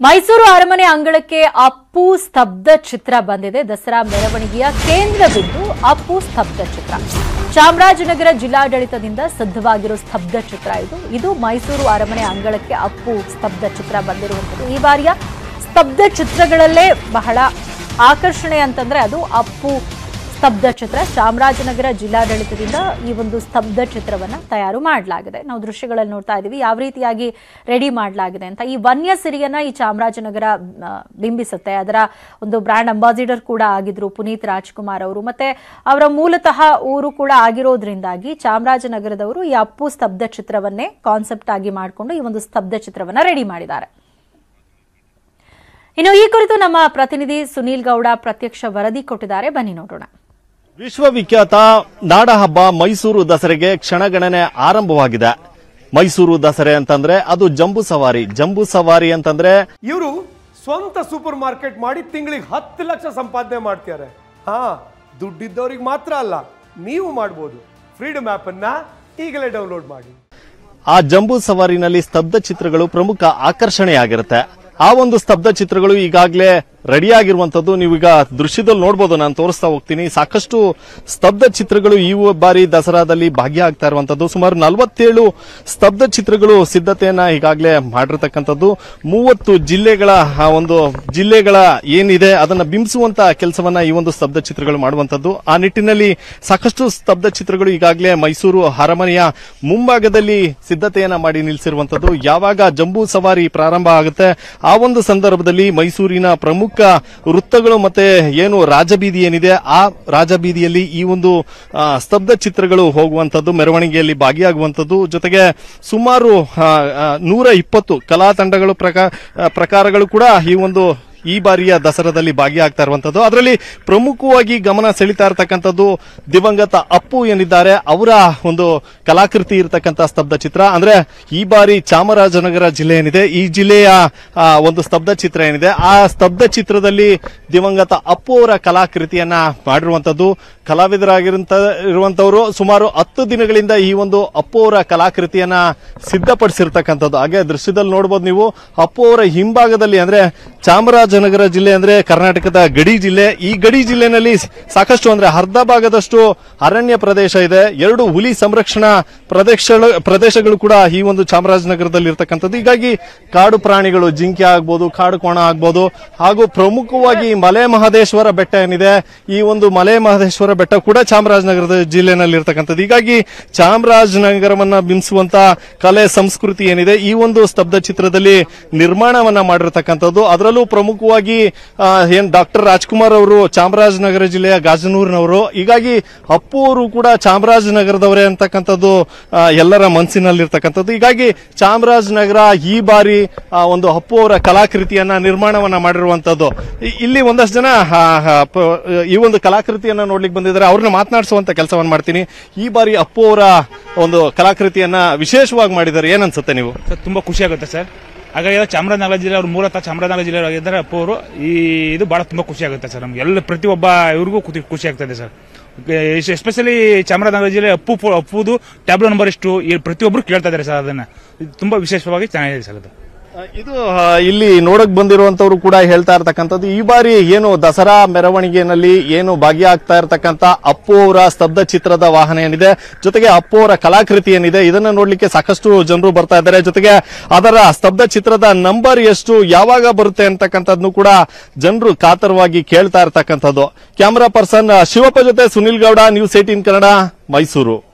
ಮೈಸೂರು ಅರಮನೆ ಅಂಗಳಕ್ಕೆ ಅಪ್ಪು ಸ್ತಬ್ಧ ಚಿತ್ರ ಬಂದಿದೆ ದಸರಾ ಮೆರವಣಿಗೆಯ ಕೇಂದ್ರ ಬಿಂದು ಅಪ್ಪು ಸ್ತಬ್ಧ ಚಿತ್ರ ಚಾಮರಾಜನಗರ ಜಿಲ್ಲಾಡಳಿತದಿಂದ ಸಿದ್ಧವಾಗಿರೋ ಸ್ತಬ್ಧ ಚಿತ್ರ ಇದು ಇದು ಮೈಸೂರು ಅರಮನೆ ಅಂಗಳಕ್ಕೆ ಅಪ್ಪು ಸ್ತಬ್ಧ ಚಿತ್ರ ಬಂದಿರುವಂಥದ್ದು ಈ ಬಾರಿಯ ಸ್ತಬ್ಧ ಚಿತ್ರಗಳಲ್ಲೇ ಬಹಳ ಆಕರ್ಷಣೆ ಅಂತಂದ್ರೆ ಅದು ಅಪ್ಪು ಸ್ತಬ್ಧ ಚಿತ್ರ ಚಾಮರಾಜನಗರ ಜಿಲ್ಲಾಡಳಿತದಿಂದ ಈ ಒಂದು ಸ್ತಬ್ಧ ಚಿತ್ರವನ್ನ ತಯಾರು ಮಾಡಲಾಗಿದೆ ನಾವು ದೃಶ್ಯಗಳಲ್ಲಿ ನೋಡ್ತಾ ಇದ್ದೀವಿ ಯಾವ ರೀತಿಯಾಗಿ ರೆಡಿ ಮಾಡಲಾಗಿದೆ ಅಂತ ಈ ವನ್ಯ ಸಿರಿಯನ್ನ ಈ ಚಾಮರಾಜನಗರ ಆ, ಬಿಂಬಿಸುತ್ತೆ ಅದರ ಒಂದು ಬ್ರ್ಯಾಂಡ್ ಅಂಬಾಸಿಡರ್ ಕೂಡ ಆಗಿದ್ರು ಪುನೀತ್ ರಾಜ್ಕುಮಾರ್ ಅವರು ಮತ್ತೆ ಅವರ ಮೂಲತಃ ಊರು ಕೂಡ ಆಗಿರೋದ್ರಿಂದಾಗಿ ಚಾಮರಾಜನಗರದವರು ಈ ಅಪ್ಪು ಸ್ತಬ್ಧ ಚಿತ್ರವನ್ನೇ ಕಾನ್ಸೆಪ್ಟ್ ಆಗಿ ಮಾಡಿಕೊಂಡು ಈ ಒಂದು ಸ್ತಬ್ಧ ಚಿತ್ರವನ್ನ ರೆಡಿ ಮಾಡಿದ್ದಾರೆ ಇನ್ನು ಈ ಕುರಿತು ನಮ್ಮ ಪ್ರತಿನಿಧಿ ಸುನೀಲ್ ಗೌಡ ಪ್ರತ್ಯಕ್ಷ ವರದಿ ಕೊಟ್ಟಿದ್ದಾರೆ ಬನ್ನಿ ನೋಡೋಣ ವಿಶ್ವವಿಖ್ಯಾತ ನಾಡಹಬ್ಬ ಮೈಸೂರು ದಸರೆಗೆ ಕ್ಷಣಗಣನೆ ಆರಂಭವಾಗಿದೆ ಮೈಸೂರು ದಸರೆ ಅಂತಂದ್ರೆ ಅದು ಜಂಬೂ ಸವಾರಿ ಜಂಬೂ ಸವಾರಿ ಅಂತಂದ್ರೆ ಇವರು ಸ್ವಂತ ಸೂಪರ್ ಮಾರ್ಕೆಟ್ ಮಾಡಿ ತಿಂಗಳಿಗೆ ಹತ್ತು ಲಕ್ಷ ಸಂಪಾದನೆ ಮಾಡ್ತಾರೆ ಹಾ ದುಡ್ಡಿದ್ದವ್ರಿಗೆ ಮಾತ್ರ ಅಲ್ಲ ನೀವು ಮಾಡ್ಬೋದು ಫ್ರೀಡಮ್ ಆಪ್ ಅನ್ನ ಈಗಲೇ ಡೌನ್ಲೋಡ್ ಮಾಡಿ ಆ ಜಂಬೂ ಸವಾರಿನಲ್ಲಿ ಸ್ತಬ್ಧ ಚಿತ್ರಗಳು ಪ್ರಮುಖ ಆಕರ್ಷಣೆಯಾಗಿರುತ್ತೆ ಆ ಒಂದು ಸ್ತಬ್ಧ ಚಿತ್ರಗಳು ಈಗಾಗಲೇ ರೆಡಿ ಆಗಿರುವಂತದ್ದು ನೀವೀಗ ದೃಶ್ಯದಲ್ಲಿ ನೋಡಬಹುದು ನಾನು ತೋರಿಸ್ತಾ ಹೋಗ್ತೀನಿ ಸಾಕಷ್ಟು ಸ್ತಬ್ಧ ಚಿತ್ರಗಳು ಈ ಬಾರಿ ದಸರಾದಲ್ಲಿ ಭಾಗಿಯಾಗ್ತಾ ಇರುವಂತದ್ದು ಸುಮಾರು ನಲವತ್ತೇಳು ಸ್ತಬ್ಧ ಚಿತ್ರಗಳು ಸಿದ್ಧತೆಯನ್ನ ಈಗಾಗಲೇ ಮಾಡಿರ್ತಕ್ಕಂಥದ್ದು ಮೂವತ್ತು ಜಿಲ್ಲೆಗಳ ಆ ಒಂದು ಜಿಲ್ಲೆಗಳ ಏನಿದೆ ಅದನ್ನ ಬಿಂಬಿಸುವಂತ ಕೆಲಸವನ್ನ ಈ ಒಂದು ಸ್ತಬ್ಧ ಚಿತ್ರಗಳು ಮಾಡುವಂತದ್ದು ಆ ನಿಟ್ಟಿನಲ್ಲಿ ಸಾಕಷ್ಟು ಸ್ತಬ್ಧ ಚಿತ್ರಗಳು ಈಗಾಗಲೇ ಮೈಸೂರು ಅರಮನೆಯ ಮುಂಭಾಗದಲ್ಲಿ ಸಿದ್ಧತೆಯನ್ನ ಮಾಡಿ ನಿಲ್ಲಿಸಿರುವಂತದ್ದು ಯಾವಾಗ ಜಂಬೂ ಸವಾರಿ ಪ್ರಾರಂಭ ಆಗುತ್ತೆ ಆ ಒಂದು ಸಂದರ್ಭದಲ್ಲಿ ಮೈಸೂರಿನ ಪ್ರಮುಖ ವೃತ್ತಗಳು ಮತ್ತೆ ಏನು ರಾಜಬೀದಿ ಏನಿದೆ ಆ ರಾಜಬೀದಿಯಲ್ಲಿ ಈ ಒಂದು ಆ, ಸ್ತಬ್ಧ ಚಿತ್ರಗಳು ಹೋಗುವಂತದ್ದು ಮೆರವಣಿಗೆಯಲ್ಲಿ ಭಾಗಿಯಾಗುವಂತದ್ದು ಜೊತೆಗೆ ಸುಮಾರು ಆ, ಆ, ನೂರ ಇಪ್ಪತ್ತು ಕಲಾ ತಂಡಗಳು ಪ್ರಕಾ- ಆ, ಪ್ರಕಾರಗಳು ಕೂಡ ಈ ಒಂದು ಈ ಬಾರಿಯ ದಸರಾದಲ್ಲಿ ಭಾಗಿಯಾಗ್ತಾ ಇರುವಂತದ್ದು ಅದರಲ್ಲಿ ಪ್ರಮುಖವಾಗಿ ಗಮನ ಸೆಳೀತಾ ಇರತಕ್ಕಂಥದ್ದು ದಿವಂಗತ ಅಪ್ಪು ಏನಿದ್ದಾರೆ ಅವರ ಒಂದು ಕಲಾಕೃತಿ ಇರತಕ್ಕಂಥ ಸ್ತಬ್ಧ ಚಿತ್ರ ಅಂದ್ರೆ ಈ ಬಾರಿ ಚಾಮರಾಜನಗರ ಜಿಲ್ಲೆ ಏನಿದೆ ಈ ಜಿಲ್ಲೆಯ ಆ, ಒಂದು ಸ್ತಬ್ಧ ಚಿತ್ರ ಏನಿದೆ ಆ ಸ್ತಬ್ಧ ಚಿತ್ರದಲ್ಲಿ ದಿವಂಗತ ಅಪ್ಪು ಅವರ ಕಲಾಕೃತಿಯನ್ನ ಮಾಡಿರುವಂತದ್ದು ಕಲಾವಿದರಾಗಿರಂತ ಇರುವಂತವರು ಸುಮಾರು ಹತ್ತು ದಿನಗಳಿಂದ ಈ ಒಂದು ಅಪ್ಪು ಅವರ ಕಲಾಕೃತಿಯನ್ನ ಸಿದ್ಧಪಡಿಸಿರ್ತಕ್ಕಂಥದ್ದು ಹಾಗೆ ದೃಶ್ಯದಲ್ಲಿ ನೋಡಬಹುದು ನೀವು ಅಪ್ಪು ಅವರ ಹಿಂಭಾಗದಲ್ಲಿ ಅಂದ್ರೆ ಚಾಮರಾಜನಗರ ಜಿಲ್ಲೆ ಅಂದ್ರೆ ಕರ್ನಾಟಕದ ಗಡಿ ಜಿಲ್ಲೆ ಈ ಗಡಿ ಜಿಲ್ಲೆನಲ್ಲಿ ಸಾಕಷ್ಟು ಅಂದ್ರೆ ಅರ್ಧ ಭಾಗದಷ್ಟು ಅರಣ್ಯ ಪ್ರದೇಶ ಇದೆ ಎರಡು ಹುಲಿ ಸಂರಕ್ಷಣಾ ಪ್ರದೇಶಗಳು ಪ್ರದೇಶಗಳು ಕೂಡ ಈ ಒಂದು ಚಾಮರಾಜನಗರದಲ್ಲಿ ಇರತಕ್ಕಂಥದ್ದು ಹೀಗಾಗಿ ಕಾಡು ಪ್ರಾಣಿಗಳು ಜಿಂಕೆ ಆಗ್ಬೋದು ಕಾಡು ಕೋಣ ಆಗ್ಬೋದು ಹಾಗೂ ಪ್ರಮುಖವಾಗಿ ಮಲೆ ಮಹದೇಶ್ವರ ಬೆಟ್ಟ ಏನಿದೆ ಈ ಒಂದು ಮಲೆ ಮಹದೇಶ್ವರ ಬೆಟ್ಟ ಕೂಡ ಚಾಮರಾಜನಗರದ ಜಿಲ್ಲೆನಲ್ಲಿ ಇರತಕ್ಕಂಥದ್ದು ಹೀಗಾಗಿ ಚಾಮರಾಜನಗರವನ್ನ ಬಿಂಬಿಸುವಂತ ಕಲೆ ಸಂಸ್ಕೃತಿ ಏನಿದೆ ಈ ಒಂದು ಸ್ತಬ್ಧ ಚಿತ್ರದಲ್ಲಿ ನಿರ್ಮಾಣವನ್ನ ಮಾಡಿರ್ತಕ್ಕಂಥದ್ದು ಅದರಲ್ಲೂ ಪ್ರಮುಖವಾಗಿ ಆ, ಏನ್ ಡಾಕ್ಟರ್ ರಾಜ್ಕುಮಾರ್ ಅವರು ಚಾಮರಾಜನಗರ ಜಿಲ್ಲೆಯ ಗಾಜನೂರಿನವರು ಹೀಗಾಗಿ ಅಪ್ಪು ಅವರು ಕೂಡ ಚಾಮರಾಜನಗರದವರೇ ಅಂತಕ್ಕಂಥದ್ದು ಆ, ಎಲ್ಲರ ಮನಸ್ಸಿನಲ್ಲಿರ್ತಕ್ಕಂಥದ್ದು ಹೀಗಾಗಿ ಚಾಮರಾಜನಗರ ಈ ಬಾರಿ ಆ, ಒಂದು ಅಪ್ಪು ಅವರ ಕಲಾಕೃತಿಯನ್ನ ನಿರ್ಮಾಣವನ್ನ ಮಾಡಿರುವಂತದ್ದು ಇ- ಇಲ್ಲಿ ಒಂದಷ್ಟು ಜನ ಆ, ಆ, ಪ- ಈ ಒಂದು ಕಲಾಕೃತಿಯನ್ನ ನೋಡ್ಲಿಕ್ಕೆ ಬಂದಿದ್ದಾರೆ ಅವ್ರನ್ನ ಮಾತನಾಡಿಸುವಂತ ಕೆಲಸವನ್ನ ಮಾಡ್ತೀನಿ ಈ ಬಾರಿ ಅಪ್ಪು ಅವರ ಒಂದು ಕಲಾಕೃತಿಯನ್ನ ವಿಶೇಷವಾಗಿ ಮಾಡಿದ್ದಾರೆ ಏನನ್ಸುತ್ತೆ ನೀವು ಸರ್ ತುಂಬಾ ಖುಷಿ ಆಗುತ್ತೆ ಸರ್ ಹಾಗಾಗಿ ಎಲ್ಲ ಚಾಮರಾಜನಗರ ಜಿಲ್ಲೆ ಅವ್ರು ಮೂಲತಃ ಚಾಮರಾಜನಗರ ಜಿಲ್ಲೆ ಆಗಿದ್ದಾರೆ ಅಪ್ಪ ಅವರು ಈ ಇದು ಬಹಳ ತುಂಬಾ ಖುಷಿ ಆಗುತ್ತೆ ಸರ್ ನಮ್ಗೆ ಎಲ್ಲ ಪ್ರತಿಯೊಬ್ಬ ಇವ್ರಿಗೂ ಖುಷಿ- ಖುಷಿ ಆಗ್ತದೆ ಸರ್ ಎಸ್ಪೆಷಲಿ ಚಾಮರಾಜನಗರ ಜಿಲ್ಲೆ ಅಪ್ಪು ಫೋ- ಅಪ್ಪುದು ಟ್ಯಾಬ್ಲೋ ನಂಬರ್ ಎಷ್ಟು ಈ ಪ್ರತಿಯೊಬ್ಬರು ಕೇಳ್ತಾ ಇದ್ದಾರೆ ಸರ್ ಅದನ್ನ ಇದು ತುಂಬಾ ವಿಶೇಷವಾಗಿ ಚೆನ್ನಾಗಿದೆ ಸರ್ ಅದು ಇದು ಆ, ಇಲ್ಲಿ ನೋಡಕ್ ಬಂದಿರುವಂತವ್ರು ಕೂಡ ಹೇಳ್ತಾ ಇರ್ತಕ್ಕಂಥದ್ದು ಈ ಬಾರಿ ಏನು ದಸರಾ ಮೆರವಣಿಗೆಯಲ್ಲಿ ಏನು ಭಾಗಿಯಾಗ್ತಾ ಇರತಕ್ಕಂತ ಅಪ್ಪು ಅವರ ಸ್ತಬ್ಧ ಚಿತ್ರದ ವಾಹನ ಏನಿದೆ ಜೊತೆಗೆ ಅಪ್ಪು ಅವರ ಕಲಾಕೃತಿ ಏನಿದೆ ಇದನ್ನ ನೋಡ್ಲಿಕ್ಕೆ ಸಾಕಷ್ಟು ಜನರು ಬರ್ತಾ ಇದ್ದಾರೆ ಜೊತೆಗೆ ಅದರ ಸ್ತಬ್ಧ ಚಿತ್ರದ ನಂಬರ್ ಎಷ್ಟು ಯಾವಾಗ ಬರುತ್ತೆ ಅಂತಕ್ಕಂಥದ್ನು ಕೂಡ ಜನರು ಕಾತರವಾಗಿ ಕೇಳ್ತಾ ಇರ್ತಕ್ಕಂಥದ್ದು ಕ್ಯಾಮರಾ ಪರ್ಸನ್ ಶಿವಪ್ಪ ಜೊತೆ ಸುನಿಲ್ ಗೌಡ ನ್ಯೂಸ್ ಏಟೀನ್ ಕನ್ನಡ ಮೈಸೂರು